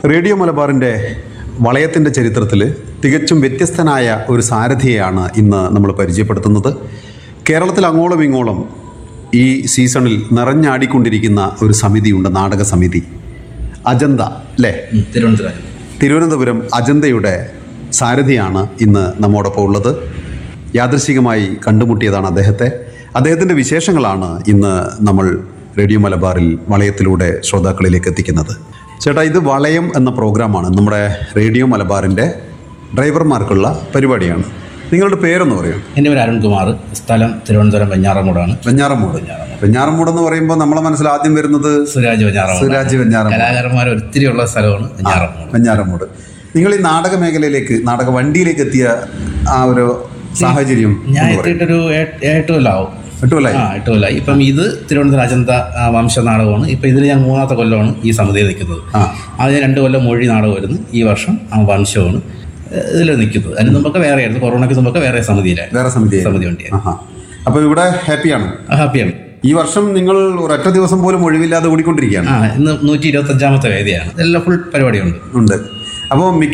radio മലബാറിൻ്റെ വളയത്തിൻ്റെ ചരിത്രത്തിൽ തികച്ചും വ്യത്യസ്തനായ ഒരു സാരഥിയെയാണ് ഇന്ന് നമ്മൾ പരിചയപ്പെടുത്തുന്നത് കേരളത്തിൽ അങ്ങോളം ഇങ്ങോളം ഈ സീസണിൽ നിറഞ്ഞാടിക്കൊണ്ടിരിക്കുന്ന ഒരു സമിതിയുണ്ട് നാടക സമിതി അജന്ത അല്ലേ തിരുവനന്തപുരം തിരുവനന്തപുരം അജന്തയുടെ സാരഥിയാണ് ഇന്ന് നമ്മോടൊപ്പം ഉള്ളത് യാദൃശികമായി കണ്ടുമുട്ടിയതാണ് അദ്ദേഹത്തെ അദ്ദേഹത്തിൻ്റെ വിശേഷങ്ങളാണ് ഇന്ന് നമ്മൾ റേഡിയോ മലബാറിൽ വളയത്തിലൂടെ ശ്രോതാക്കളിലേക്ക് എത്തിക്കുന്നത് ചേട്ടാ ഇത് വളയം എന്ന പ്രോഗ്രാമാണ് നമ്മുടെ റേഡിയോ മലബാറിൻ്റെ ഡ്രൈവർമാർക്കുള്ള പരിപാടിയാണ് നിങ്ങളുടെ പേരെന്ന് പറയും എൻ്റെ പേര് അരുൺകുമാർ സ്ഥലം തിരുവനന്തപുരം വെഞ്ഞാറമൂടാണ് വെഞ്ഞാറമ്മൂട് വെഞ്ഞാറമ്മൂട് എന്ന് പറയുമ്പോൾ നമ്മളെ മനസ്സിൽ ആദ്യം വരുന്നത് സുരാജ് വെഞ്ഞാറമൂട് സുരാജ് വെഞ്ഞാറമ്മൂട് കലാകാരന്മാർ ഒത്തിരി ഉള്ള സ്ഥലമാണ് വെഞ്ഞാറമൂട് വെഞ്ഞാറമ്മൂട് നിങ്ങൾ ഈ നാടക മേഖലയിലേക്ക് നാടക വണ്ടിയിലേക്ക് എത്തിയ ആ ഒരു സാഹചര്യം ഞാൻ എത്തിയിട്ടൊരു ഏ- എട്ട് കൊല്ലമാവും കിട്ടൂലായി ആ എട്ട് കൊല്ലമായി ഇപ്പം ഇത് തിരുവനന്തപുരം അജന്ത ആ, വംശ നാടകമാണ് ഇപ്പം ഇതിൽ ഞാൻ മൂന്നാമത്തെ കൊല്ലമാണ് ഈ സമിതിയിൽ നിൽക്കുന്നത് ആ ആദ്യം രണ്ട് കൊല്ലം മൊഴി നാടകമായിരുന്നു ഈ വർഷം ആ വംശമാണ് ഇതിൽ നിൽക്കുന്നത് അതിന് മുമ്പൊക്കെ വേറെയായിരുന്നു കൊറോണയ്ക്ക് മുമ്പൊക്കെ വേറെ സമിതിയിലായിരുന്നു വേറെ സമിതി സമിതി വണ്ടിയായിരുന്നു ആഹാ അപ്പൊ ഇവിടെ ഹാപ്പിയാണ് ഹാപ്പിയാണ് ഈ വർഷം നിങ്ങൾ ഒരൊറ്റ ദിവസം പോലും ഒഴിവില്ലാതെ ഓടിക്കൊണ്ടിരിക്കുകയാണ് ആ ഇന്ന് നൂറ്റി ഇരുപത്തഞ്ചാമത്തെ വേദിയാണ് ഇതെല്ലാം ഫുൾ പരിപാടിയുണ്ട് ഉണ്ട് അപ്പോൾ മിക്ക